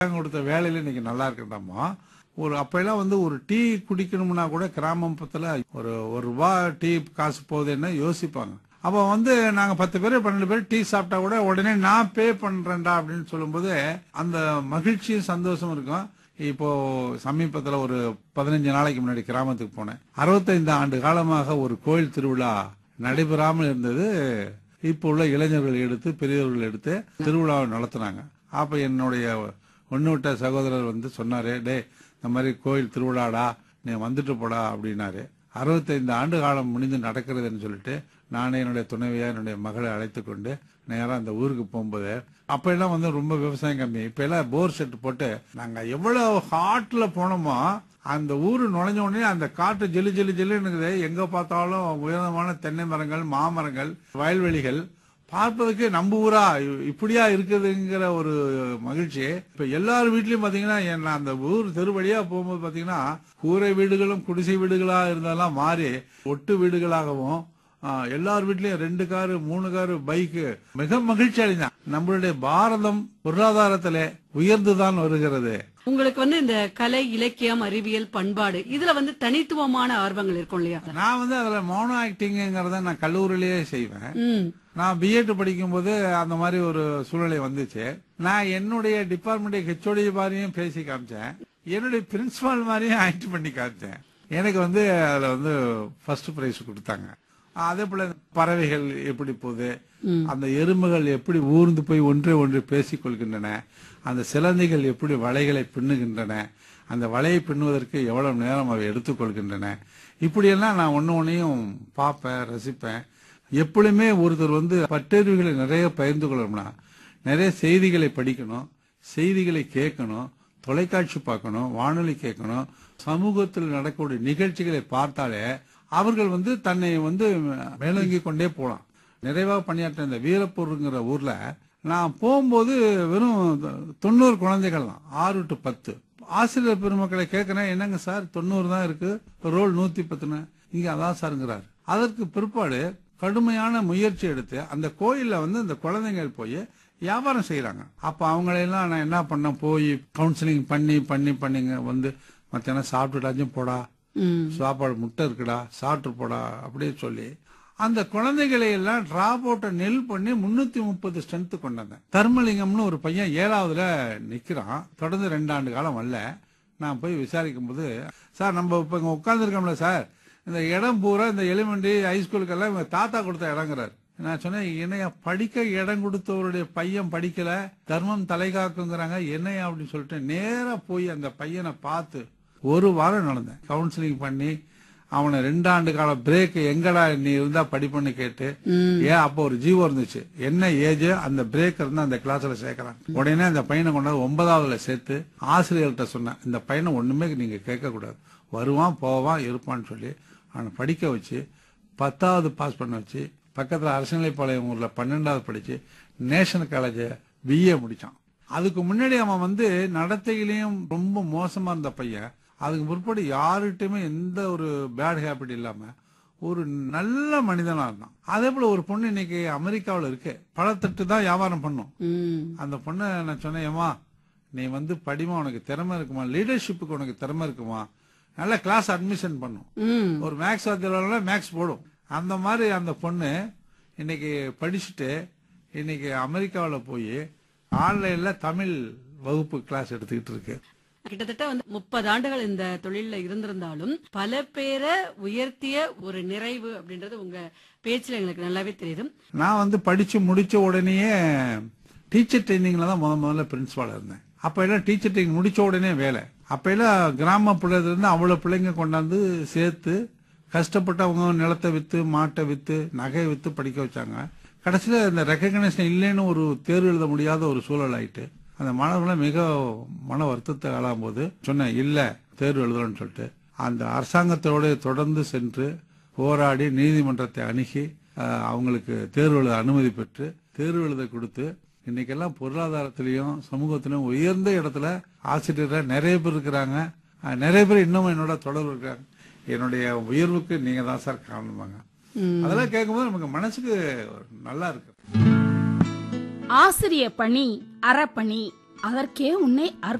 கொடுத்த வேலையில இன்னைக்கு நல்லா இருக்கட்டாமா ஒரு அப்பெல்லாம் வந்து ஒரு டீ குடிக்கணும்னா கூட கிராமத்துல ஒரு ஒரு ரூபா டீ காசு போகுதுன்னு யோசிப்பாங்க அப்ப வந்து நாங்க பத்து பேர் பன்னெண்டு பேர் டீ சாப்பிட்டா கூட உடனே நான் பே பண்றேன்டா அப்படின்னு சொல்லும்போது அந்த மகிழ்ச்சியும் சந்தோஷம் இருக்கும் இப்போ சமீபத்துல ஒரு பதினஞ்சு நாளைக்கு முன்னாடி கிராமத்துக்கு போனேன் அறுபத்தைந்து ஆண்டு காலமாக ஒரு கோயில் திருவிழா நடைபெறாமல் இருந்தது இப்போ உள்ள இளைஞர்கள் எடுத்து பெரியவர்கள் எடுத்து திருவிழாவை நடத்துனாங்க அப்ப என்னுடைய ஒன்னுவிட்ட சகோதரர் வந்து சொன்னாரு டே இந்த மாதிரி கோயில் திருவிழாடா நீ வந்துட்டு போடா அப்படின்னாரு அறுபத்தைந்து ஆண்டு காலம் முடிந்து நடக்கிறதுன்னு சொல்லிட்டு நானே என்னுடைய துணைவியா என்னுடைய மகளை அழைத்து கொண்டு நேரா அந்த ஊருக்கு போகும்போது அப்ப எல்லாம் வந்து ரொம்ப விவசாயம் கம்மி இப்ப எல்லாம் போர் செட் போட்டு நாங்க எவ்வளவு ஹாட்ல போனோமோ அந்த ஊரு நுழைஞ்ச உடனே அந்த காட்டு ஜெலி ஜெலி ஜெல்லுன்னு இருக்குது எங்க பார்த்தாலும் உயரமான தென்னை மரங்கள் மாமரங்கள் வயல்வெளிகள் பார்ப்பதற்கு நம்ம ஊரா இ- இப்படியா இருக்குதுங்கிற ஒரு மகிழ்ச்சி இப்ப எல்லார் வீட்லயும் பாத்தீங்கன்னா என்ன அந்த ஊர் தெரு வழியா போகும்போது பாத்தீங்கன்னா கூரை வீடுகளும் குடிசை வீடுகளா இருந்தெல்லாம் மாறி ஒட்டு வீடுகளாகவும் ஆ, எல்லார் வீட்லயும் ரெண்டு காரு மூணு காரு பைக்கு மிக மகிழ்ச்சி அடைந்தான் நம்மளுடைய பாரதம் பொருளாதாரத்திலே உயர்ந்துதான் வருகிறது உங்களுக்கு வந்து இந்த கலை இலக்கியம் அறிவியல் பண்பாடு இதுல வந்து தனித்துவமான ஆர்வங்கள் இருக்கும் இல்லையா நான் வந்து அதுல மோனோ ஆக்டிங்கிறத நான் கல்லூரியிலேயே செய்வேன் ம் நான் பிஎட் படிக்கும்போது அந்த மாதிரி ஒரு சூழ்நிலை வந்துச்சு நான் என்னுடைய டிபார்ட்மெண்ட் ஹெச்ஓடி மாதிரியும் பேசி காமிச்சேன் என்னுடைய பிரின்சிபால் மாதிரியும் ஆக்ட் பண்ணி காமிச்சேன் எனக்கு வந்து அதுல வந்து ஃபர்ஸ்ட் பிரைஸ் கொடுத்தாங்க அதே போல பறவைகள் எப்படி போகுது அந்த எறும்புகள் எப்படி ஊர்ந்து போய் ஒன்றை ஒன்று பேசிக் கொள்கின்றன அந்த சிலந்திகள் எப்படி வலைகளை பின்னுகின்றன அந்த வலையை பின்னுவதற்கு எவ்வளவு நேரம் அவை எடுத்துக்கொள்கின்றன இப்படியெல்லாம் நான் ஒன்னு ஒன்னையும் பார்ப்பேன் ரசிப்பேன் எப்பொழுதுமே ஒருத்தர் வந்து பட்டறிவுகளை நிறைய பகிர்ந்து கொள்ளணும்னா நிறைய செய்திகளை படிக்கணும் செய்திகளை கேட்கணும் தொலைக்காட்சி பார்க்கணும் வானொலி கேட்கணும் சமூகத்தில் நடக்கக்கூடிய நிகழ்ச்சிகளை பார்த்தாலே அவர்கள் வந்து தன்னை வந்து மேலோங்கி கொண்டே போலாம் நிறைவாக பணியாற்ற இந்த வீரப்பூருங்கிற ஊர்ல நான் போகும்போது வெறும் தொண்ணூறு குழந்தைகள் தான் ஆறு டு பத்து ஆசிரியர் பெருமக்களை கேட்கிறேன் என்னங்க சார் தொண்ணூறு தான் இருக்கு ரோல் நூத்தி பத்துன்னு இங்க அதான் சாருங்கிறாரு அதற்கு பிற்பாடு கடுமையான முயற்சி எடுத்து அந்த கோயில்ல வந்து இந்த குழந்தைகள் போய் வியாபாரம் செய்யறாங்க அப்ப அவங்களையெல்லாம் நான் என்ன பண்ணேன் போய் கவுன்சிலிங் பண்ணி பண்ணி பண்ணிங்க வந்து மத்தியானம் சாப்பிட்டுட்டாச்சும் போடா ம் சாப்பாடு முட்டை இருக்குடா சாப்பிட்டு போடா அப்படியே சொல்லி அந்த குழந்தைகளை எல்லாம் டிராப் அவுட்டை நெல் பண்ணி முன்னூத்தி முப்பது ஸ்ட்ரென்த் கொண்டாந்தேன் தர்மலிங்கம்னு ஒரு பையன் ஏழாவதுல நிக்கிறான் தொடர்ந்து ரெண்டு ஆண்டு காலம் வரல நான் போய் விசாரிக்கும் போது சார் நம்ம இப்ப இங்க உட்கார்ந்துருக்கோம்ல சார் இந்த இடம் பூரா இந்த எலிமெண்ட்ரி ஹைஸ்கூலுக்கெல்லாம் இவங்க தாத்தா கொடுத்த இடங்கிறாரு நான் சொன்னேன் என்னையா படிக்க இடம் கொடுத்தவருடைய பையன் படிக்கல தர்மம் தலை காக்குங்கிறாங்க என்னையா அப்படின்னு சொல்லிட்டு நேரா போய் அந்த பையனை பார்த்து ஒரு வாரம் நடந்தேன் கவுன்சிலிங் பண்ணி அவனை ரெண்டாண்டு கால பிரேக் எங்கடா நீ இருந்தா படிப்புன்னு கேட்டு ஏன் அப்போ ஒரு ஜீவோ இருந்துச்சு என்ன ஏஜ் அந்த பிரேக் இருந்தா அந்த கிளாஸ்ல சேர்க்கறான் உடனே அந்த பையனை கொண்டாந்து ஒன்பதாவதுல சேர்த்து ஆசிரியர்கிட்ட சொன்னேன் இந்த பையனை ஒண்ணுமே நீங்க கேட்க கூடாது வருவான் போவான் இருப்பான்னு சொல்லி அவனை படிக்க வச்சு பத்தாவது பாஸ் பண்ண வச்சு பக்கத்துல அரசநிலைப்பாளையம் ஊர்ல பன்னெண்டாவது படிச்சு நேஷனல் காலேஜ் பிஏ முடிச்சான் அதுக்கு முன்னாடி அவன் வந்து நடத்தையிலையும் ரொம்ப மோசமா இருந்த பையன் அதுக்கு முற்படி யாருகிட்டயுமே எந்த ஒரு பேட் ஹேபிட் இல்லாம ஒரு நல்ல மனிதனா இருந்தான் அதே போல ஒரு பொண்ணு இன்னைக்கு அமெரிக்காவுல இருக்கு பழத்தட்டு தான் வியாபாரம் பண்ணும் ம் அந்த பொண்ணை நான் சொன்னேன் ஏம்மா நீ வந்து படிமா உனக்கு திறமை இருக்குமா லீடர்ஷிப்புக்கு உனக்கு திறமை இருக்குமா நல்ல கிளாஸ் அட்மிஷன் பண்ணும் ம் ஒரு மேக்ஸ் வாத்தியாளர்ல மேக்ஸ் போடும் அந்த மாதிரி அந்த பொண்ணு இன்னைக்கு படிச்சுட்டு இன்னைக்கு அமெரிக்காவில் போய் ஆன்லைன்ல தமிழ் வகுப்பு கிளாஸ் எடுத்துக்கிட்டு இருக்கு கிட்டத்தட்ட வந்து முப்பது ஆண்டுகள் இந்த தொழில்ல இருந்திருந்தாலும் பல பேரை உயர்த்திய ஒரு நிறைவு அப்படின்றது உங்க பேச்சுல எங்களுக்கு நல்லாவே தெரியுது நான் வந்து படிச்சு முடிச்ச உடனேயே டீச்சர் ட்ரைனிங்ல தான் முத முதல்ல பிரின்சிபால் இருந்தேன் அப்ப எல்லாம் டீச்சர் ட்ரைனிங் முடிச்ச உடனே வேலை அப்ப எல்லாம் கிராம பிள்ளைல இருந்து அவ்வளவு பிள்ளைங்க கொண்டாந்து சேர்த்து கஷ்டப்பட்டு அவங்க நிலத்தை வித்து மாட்டை வித்து நகை வித்து படிக்க வச்சாங்க கடைசியில இந்த ரெக்கக்னேஷன் இல்லைன்னு ஒரு தேர்வு எழுத முடியாத ஒரு சூழல் ஆயிட்டு அந்த மாணவர்கள் மிக மன வருத்தத்தை ஆளாகும் போது சொன்னேன் இல்ல தேர்வு எழுதணும்னு சொல்லிட்டு அந்த அரசாங்கத்தோடு தொடர்ந்து சென்று போராடி நீதிமன்றத்தை அணுகி அஹ், அவங்களுக்கு தேர்வு எழுத அனுமதி பெற்று தேர்வு எழுத கொடுத்து இன்னைக்கெல்லாம் பொருளாதாரத்திலையும் சமூகத்திலும் உயர்ந்த இடத்துல ஆசிரியராக நிறைய பேர் இருக்கிறாங்க அஹ், நிறைய பேர் இன்னும் என்னோட தொடர்பு இருக்காங்க என்னுடைய உயர்வுக்கு நீங்க தான் சார் காரணமாங்க ம். அதெல்லாம் கேட்கும்போது நமக்கு மனசுக்கு நல்லா இருக்கு ஆசிரிய பணி அறப்பணி அதற்கே உன்னை